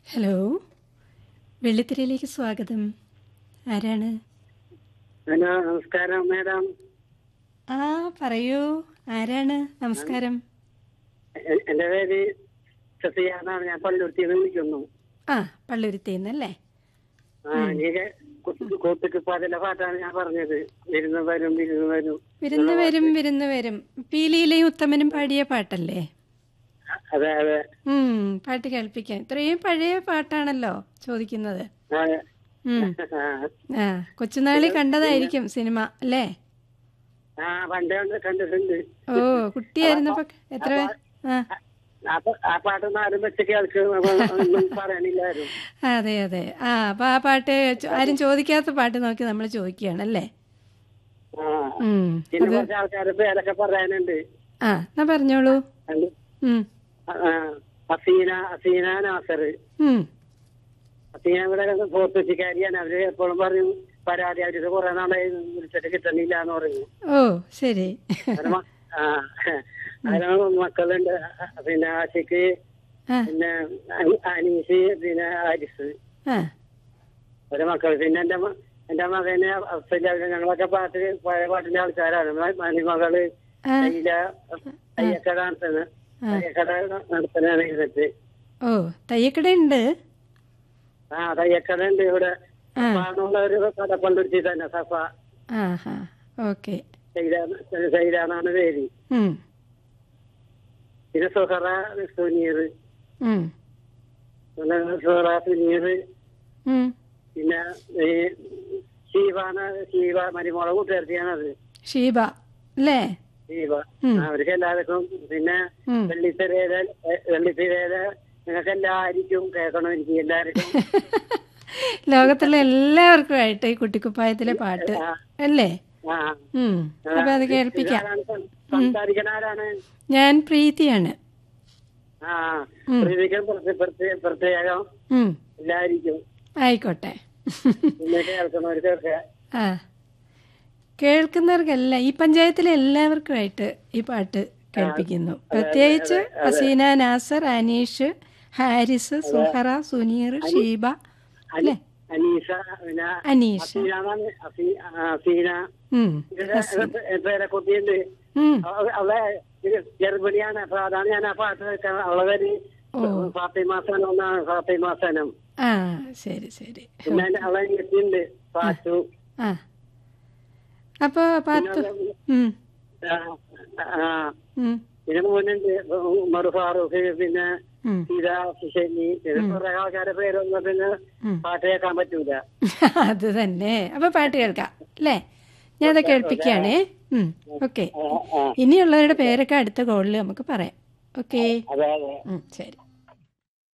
Hello വെള്ളിത്തിരയിലേക്ക് സ്വാഗതം ആരാണ് hello നമസ്കാരം മാഡം ആ പറയൂ ആരാണ് നമസ്കാരം എ- എന്റെ പേര് സഫിയ എന്നാണ് ഞാൻ പള്ളുരുത്തിയിൽ നിന്ന് വിളിക്കുന്നു ആ പള്ളുരുത്തിന്നല്ലേ ആ എനിക്ക് കൂട്ടുക്ക് പതിലെ പാട്ടാണ് ഞാൻ പറഞ്ഞത് വിരുന്ന് വരും വിരുന്ന് വരും വിരുന്ന് വരും വിരുന്ന് വരും പീലിയിലെയും ഉത്തമനും പാടിയ പാട്ടല്ലേ അതെ അതെ ഉം പാട്ട് കേൾപ്പിക്കാം ഇത്രയും പഴയ പാട്ടാണല്ലോ ചോദിക്കുന്നത് ആ, ഉം ആ. ആ കൊച്ചുനാളി കണ്ടതായിരിക്കും സിനിമ അല്ലേ ആ പണ്ടേ ഉണ്ട് കണ്ടിട്ടുണ്ട് ഓ കുട്ടിയായിരുന്നപ്പോ എത്ര ആ ആ പ- ആ പാട്ടൊന്നും ആരും വെച്ച് കേൾക്ക് ഒന്നും പറയാനില്ലായിരുന്നു അതെ അതെ ആ അപ്പൊ ആ പാട്ട് ചോ- ആരും ചോദിക്കാത്ത പാട്ട് നോക്കി നമ്മൾ ചോദിക്കുകയാണല്ലേ ആ ഉം പിന്നെ കുറച്ച് ആൾക്കാരുടെ പേരൊക്കെ പറയാനുണ്ട് ആ എന്നാ പറഞ്ഞോളൂ അത്, ഉം ആ, അസീന അസീന നാസർ ഉം അസീന ഇവിടെ ഫോർത്തുകാരിയാണ് അവര് എപ്പോഴും പറയും പരാതി അവർക്ക് കുറെ നാളായി വിളിച്ചിട്ട് കിട്ടണില്ല എന്ന് പറയും ഓ ശരി അവരെ മ- ആ അവരെ മക്കളുണ്ട് പിന്നെ ആശിക്ക് ആ പിന്നെ അനി- അനീഷ് പിന്നെ ആരിസ് ആ ഒരു മക്കൾ പിന്നെ എന്റെ മ- എന്റെ മകന് അവസ്ഥയില്ല ഞങ്ങളൊക്കെ പാട്ട് പഴയ പാട്ടിന്റെ ആൾക്കാരാണ് മ- മരുമകള് ആ തയ്യില തയ്യക്കട നടത്തുന്ന തയ്യക്കട നടത്തുന്നതാണ് ഇരുന്നിട്ട് ഓ തയ്യക്കട ഉണ്ട് ആ തയ്യക്കട ഉണ്ട് ഇവിടെ ആ സഫാന്നുള്ള ഒരു കട കൊണ്ടുവരുത്തി തന്നെ സഫ ആ ഹാ ഓക്കെ സൈലാന്നാണ് പേര് ഉം പിന്നെ സുഹറ സുനീർ ഉം പിന്നെ സുഹറ സുനീർ ഉം പിന്നെ ഈ ശീവാണ് ശീവ മരുമോളെ കൂട്ടുകാർത്തിയാണത് ഷീബ അല്ലേ ശീവ ഉം. അവർക്ക് എല്ലാവർക്കും പിന്നെ ഉം വെള്ളിത്തിരയില വെള്ളിത്തിരയില നിങ്ങൾക്ക് എല്ലാവർക്കും കേൾക്കണം എനിക്ക് എല്ലാവർക്കും ലോകത്തുള്ള എല്ലാവർക്കുമായിട്ട് ഈ കുട്ടിക്കുപ്പായത്തിലെ പാട്ട് ആ, അല്ലേ ആ ഉം അപ്പൊ അത് കേൾപ്പിക്കാം ഇതാരാണ് സം- സംസാരിക്കണ ആരാണ് ഞാൻ പ്രീതിയാണ് ആ പ്രതിക്കും പ്രത്യേകം ഉം എല്ലാവർക്കും ആയിക്കോട്ടെ പിന്നെ കേൾക്കണവർക്കൊക്കെ ആ കേൾക്കുന്നവർക്കല്ല ഈ പഞ്ചായത്തിലെ എല്ലാവർക്കുമായിട്ട് ഈ പാട്ട് കേൾപ്പിക്കുന്നു പ്രത്യേകിച്ച് അസീന നാസർ അനീഷ് ഹാരിസ് സുഹറ സുനീർ ഷീബ അല്ലേ അനീസ പിന്നെ അനീഷ് അസീന എന്നാണ് അസീ- ആ, അസീന ഉം പേരെ കുട്ടിയുണ്ട് ഉം അവ- അവളെ ഇത് ഗർഭിണിയാണ് അപ്പൊ അതാണ് ഞാൻ ആ പാട്ട് വെക്കാൻ അവളെ പേര് ഫാത്തിമാസനം എന്നാണ് ഫാത്തിമാസനം ആ ശരി ശരി പിന്നെ എന്റെ അവളെ എത്തിയുണ്ട് പാച്ചു ആ അപ്പോ പത്ത് ഉം ആ, ആ ഉം പിന്നെ മോനുണ്ട് ഉമർ ഫാറൂഖ് പിന്നെ ഉം സീത ഹുസൈനി പിന്നെ കുറെ ആൾക്കാരുടെ പേരൊന്നും പിന്നെ ഉം. പാട്ട് കേൾക്കാൻ പറ്റൂല അത് തന്നെ അപ്പൊ പാട്ട് കേൾക്കാം അല്ലേ ഞാൻ അത് കേൾപ്പിക്കുകയാണേ ഉം ഓക്കെ ആ, ആ, ഇനിയുള്ളവരുടെ പേരൊക്കെ അടുത്ത കോളിൽ നമുക്ക് പറയാം ഓക്കെ അതെ അതെ ഉം ശരി